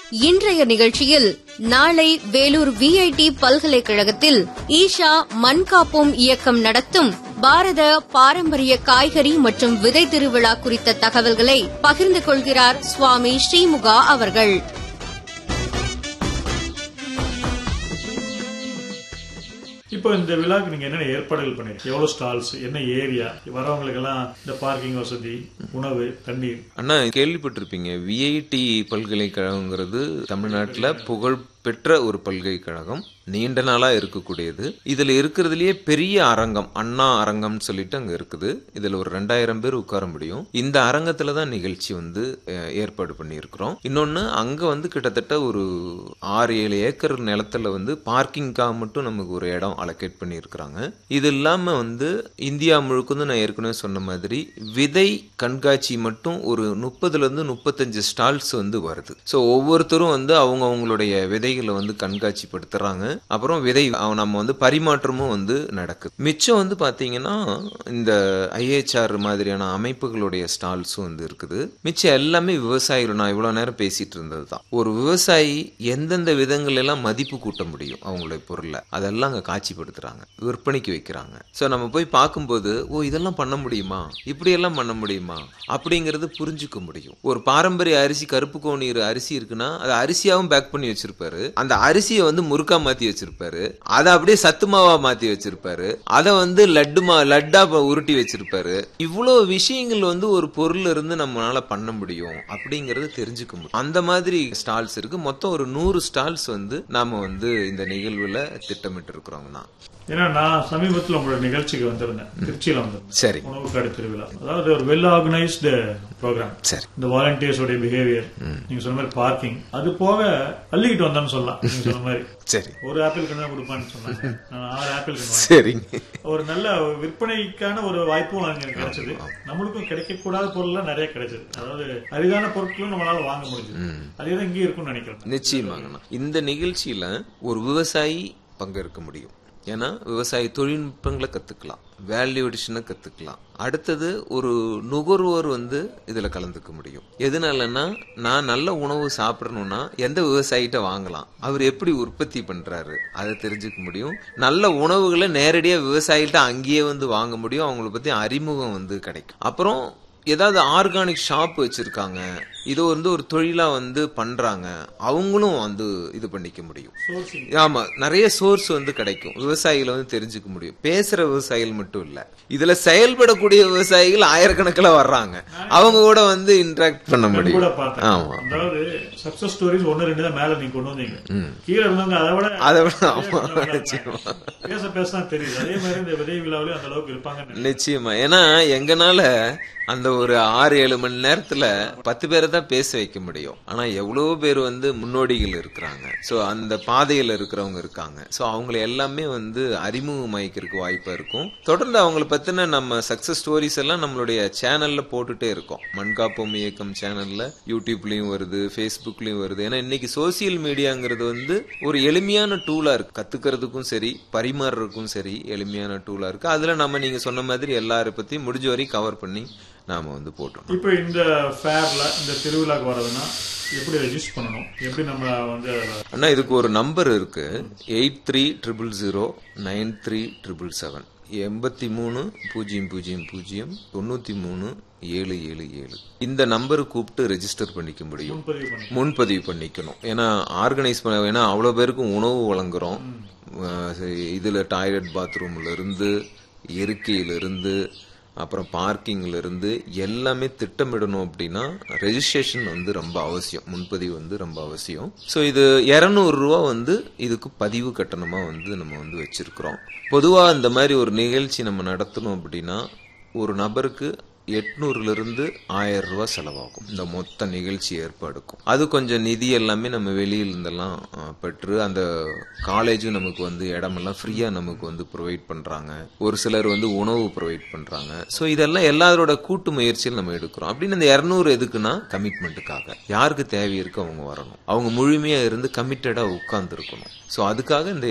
இன்றைய நிகழ்ச்சியில் நாளை வேலூர் விஐடி பல்கலைக்கழகத்தில் ஈஷா மண் காப்போம் இயக்கம் நடத்தும் பாரத பாரம்பரிய காய்கறி மற்றும் விதை திருவிழா குறித்த தகவல்களை பகிர்ந்து கொள்கிறார் சுவாமி ஸ்ரீமுகா அவர்கள் இப்போ இந்த விழாக்கு நீங்க என்னென்ன ஏற்பாடுகள் பண்ணிருக்கீங்க எவ்வளவு ஸ்டால்ஸ் என்ன ஏரியா வரவங்களுக்கு எல்லாம் இந்த பார்க்கிங் வசதி உணவு தண்ணீர் அண்ணா கேள்விப்பட்டிருப்பீங்க விஐடி பல்கலைக்கழகங்கிறது தமிழ்நாட்டில் புகழ் பெற்ற ஒரு பல்கலைக்கழகம் நீண்ட நாளா இருக்கக்கூடியது இதுல இருக்கிறதுலயே பெரிய அரங்கம் அண்ணா அரங்கம்னு சொல்லிட்டு அங்க இருக்குது இதுல ஒரு ரெண்டாயிரம் பேர் உட்கார முடியும் இந்த அரங்கத்துல தான் நிகழ்ச்சி வந்து அஹ், ஏற்பாடு பண்ணியிருக்கிறோம் இன்னொன்னு அங்க வந்து கிட்டத்தட்ட ஒரு ஆறு ஏழு ஏக்கர் நிலத்துல வந்து பார்க்கிங்காக மட்டும் நமக்கு ஒரு இடம் அலோகேட் பண்ணியிருக்கிறாங்க இது இல்லாம வந்து இந்தியா முழுக்கதும் நான் ஏற்கனவே சொன்ன மாதிரி விதை கண்காட்சி மட்டும் ஒரு முப்பதுல இருந்து முப்பத்தஞ்சு ஸ்டால்ஸ் வந்து வருது ஸோ ஒவ்வொருத்தரும் வந்து அவங்க அவங்களுடைய விதைகளை வந்து கண்காட்சிப்படுத்துறாங்க அப்புறம் விதை அவ- நம்ம வந்து பரிமாற்றமும் வந்து நடக்குது மிச்சம் வந்து பாத்தீங்கன்னா இந்த ஐஏஹெச்ஆர் மாதிரியான அமைப்புகளுடைய ஸ்டால்ஸும் வந்து இருக்குது மிச்சம் எல்லாமே விவசாயிகள் நான் இவ்வளவு நேரம் பேசிட்டு இருந்தது தான் ஒரு விவசாயி எந்தெந்த விதங்கள் எல்லாம் மதிப்பு கூட்ட முடியும் அவங்களுடைய பொருளை அதெல்லாம் அங்க காட்சிப்படுத்துறாங்க விற்பனைக்கு வைக்கிறாங்க ஸோ நம்ம போய் பார்க்கும்போது ஓ இதெல்லாம் பண்ண முடியுமா இப்படி எல்லாம் பண்ண முடியுமா அப்படிங்கறது புரிஞ்சுக்க முடியும் ஒரு பாரம்பரிய அரிசி கருப்பு கோணீர் அரிசி இருக்குன்னா அதை அரிசியாவும் பேக் பண்ணி வச்சிருப்பாரு அந்த அரிசியை வந்து முறுக்கா மாத்தி வச்சிருப்பாரு அதை அப்படியே சத்து மாவா மாத்தி வச்சிருப்பாரு அதை வந்து லட்டு மா லட்டா ப- உருட்டி வச்சிருப்பாரு இவ்வளவு விஷயங்கள் வந்து ஒரு பொருள் இருந்து நம்மளால பண்ண முடியும் அப்படிங்கறது தெரிஞ்சுக்க முடியும் அந்த மாதிரி ஸ்டால்ஸ் இருக்கு மொத்தம் ஒரு நூறு ஸ்டால்ஸ் வந்து நாம வந்து இந்த நிகழ்வுல திட்டமிட்டு இருக்கிறோங்க தான் ஏன்னா நான் சமீபத்தில் உங்களோட நிகழ்ச்சிக்கு வந்திருந்தேன் திருச்சியில வந்திருந்தேன் சரி உணவு காடு திருவிழா அதாவது ஒரு வெல் ஆர்கனைஸ்டு ப்ரோக்ராம் சரி இந்த வாலண்டியர்ஸோட பிஹேவியர் நீங்க சொன்ன மாதிரி பார்க்கிங் அது போக அள்ளிக்கிட்டு வந்தோம்னு சொல்லலாம் நீங்க சொன்ன மாதிரி சரி ஒரு ஆப்பிள் கண்ணா கொடுப்பான்னு சொன்னாங்க நான் ஆறு ஆப்பிள் கண்ணு சரிங்க ஒரு நல்ல விற்பனைக்கான ஒரு வாய்ப்பும் அங்க கிடைச்சது நம்மளுக்கும் கிடைக்கக்கூடாத பொருள்லாம் நிறைய கிடைச்சது அதாவது அரிதான பொருட்களும் நம்மளால வாங்க முடிஞ்சது அதே தான் இங்கேயும் இருக்கும்னு நினைக்கிறேன் நிச்சயமாங்கண்ணா இந்த நிகழ்ச்சியில ஒரு விவசாயி பங்கேற்க முடியும் ஏன்னா விவசாய தொழில்நுட்பங்களை கத்துக்கலாம் வேல்யூ அடிஷனை கத்துக்கலாம் அடுத்தது ஒரு நுகர்வோர் வந்து இதுல கலந்துக்க முடியும் எதனாலன்னா நான் நல்ல உணவு சாப்பிடணும்னா எந்த விவசாயிட்ட வாங்கலாம் அவர் எப்படி உற்பத்தி பண்றாரு அதை தெரிஞ்சுக்க முடியும் நல்ல உணவுகளை நேரடியா விவசாயிகிட்ட அங்கேயே வந்து வாங்க முடியும் அவங்கள பத்தி அறிமுகம் வந்து கிடைக்கும் அப்புறம் ஏதாவது ஆர்கானிக் ஷாப் வச்சிருக்காங்க இது வந்து ஒரு தொழிலா வந்து பண்றாங்க அவங்களும் வந்து இது பண்ணிக்க முடியும் சோர்சிங் ஆமா நிறைய சோர்ஸ் வந்து கிடைக்கும் விவசாயிகளை வந்து தெரிஞ்சுக்க முடியும் பேசுற விவசாயிகள் மட்டும் இல்ல இதுல செயல்படக்கூடிய விவசாயிகள் ஆயிரக்கணக்கில் வர்றாங்க அவங்க கூட வந்து இன்டராக்ட் பண்ண கூட முடியும் பார்த்தேன் ஆமா அதாவது சக்சஸ் ஸ்டோரிஸ் ஒன்னு ரெண்டு தான் மேல நீங்க கொண்டு வந்தீங்க கீழே இருந்தவங்க அதை விட அதை விட ஆமா, பேச நல்லா நிச்சயமா. இருந்தாங்க. பேச பேச தான் தெரியுது அதே மாதிரி இந்த விதை விழாவிலும் அந்த அளவுக்கு இருப்பாங்க நிச்சயமா ஏன்னா எங்கனால அந்த ஒரு ஆறு ஏழு மணி நேரத்துல பத்து பேரை தான் பேச வைக்க முடியும் ஆனா எவ்வளவு பேர் வந்து முன்னோடிகள் இருக்கிறாங்க சோ அந்த பாதையில இருக்கிறவங்க இருக்காங்க சோ அவங்களை எல்லாமே வந்து அறிமுகமாய்க்கிறதுக்கு வாய்ப்பா இருக்கும் தொடர்ந்து அவங்கள பத்தின நம்ம சக்சஸ் ஸ்டோரிஸ் எல்லாம் நம்மளுடைய சேனல்ல போட்டுட்டே இருக்கோம் மண்காப்போம் இயக்கம் சேனல்ல யூடியூப்லயும் வருது ஃபேஸ்புக்லயும் வருது ஏன்னா இன்னைக்கு சோசியல் மீடியாங்கிறது வந்து ஒரு எளிமையான டூலா இருக்கு கத்துக்கிறதுக்கும் சரி பரிமாறுறதுக்கும் சரி எளிமையான டூலா இருக்கு அதுல நம்ம நீங்க சொன்ன மாதிரி எல்லாரை பத்தி முடிஞ்ச வரைக்கும் கவர் பண்ணி நாம வந்து போட்டோம் இப்போ இந்த ஃபேர்ல இந்த திருவிழாக்கு வர்றதுன்னா எப்படி ரெஜிஸ்டர் பண்ணணும் எப்படி நம்ம வந்து அண்ணா இதுக்கு ஒரு நம்பர் இருக்கு eight three triple zero nine three triple seven எண்பத்தி மூணு பூஜ்ஜியம் பூஜ்ஜியம் பூஜ்ஜியம் தொண்ணூத்தி மூணு ஏழு ஏழு ஏழு இந்த நம்பர் கூப்பிட்டு ரெஜிஸ்டர் பண்ணிக்க முடியும் முன்பதிவு பண்ணி முன்பதிவு பண்ணிக்கணும் ஏன்னா ஆர்கனைஸ் பண்ண ஏன்னா அவ்வளோ பேருக்கும் உணவு வழங்குறோம் அஹ் சரி, இதுல டாய்லெட் பாத்ரூம்ல இருந்து இருக்கையில இருந்து அப்புறம் பார்க்கிங்ல இருந்து எல்லாமே திட்டமிடணும் அப்படின்னா ரெஜிஸ்ட்ரேஷன் வந்து ரொம்ப அவசியம் முன்பதிவு வந்து ரொம்ப அவசியம் ஸோ இது இரநூறு ரூபா வந்து இதுக்கு பதிவு கட்டணமா வந்து நம்ம வந்து வச்சிருக்கிறோம் பொதுவா இந்த மாதிரி ஒரு நிகழ்ச்சி நம்ம நடத்தணும் அப்படின்னா ஒரு நபருக்கு எட்நூறுல இருந்து ஆயிரம் ரூபாய் செலவாகும் இந்த மொத்த நிகழ்ச்சி ஏற்பாடுக்கும் அது கொஞ்சம் நிதி எல்லாமே நம்ம வெளியில இருந்தெல்லாம் அஹ், பெற்று அந்த காலேஜும் நமக்கு வந்து இடமெல்லாம் ஃப்ரீயா நமக்கு வந்து ப்ரொவைட் பண்றாங்க ஒரு சிலர் வந்து உணவு ப்ரொவைட் பண்றாங்க ஸோ இதெல்லாம் எல்லாரோட கூட்டு முயற்சியில் நம்ம எடுக்கிறோம் அப்படின்னு இந்த இரநூறு எதுக்குன்னா கமிட்மெண்ட்டுக்காக யாருக்கு தேவை இருக்கு அவங்க வரணும் அவங்க முழுமையா இருந்து கமிட்டடா உட்கார்ந்து இருக்கணும் ஸோ அதுக்காக இந்த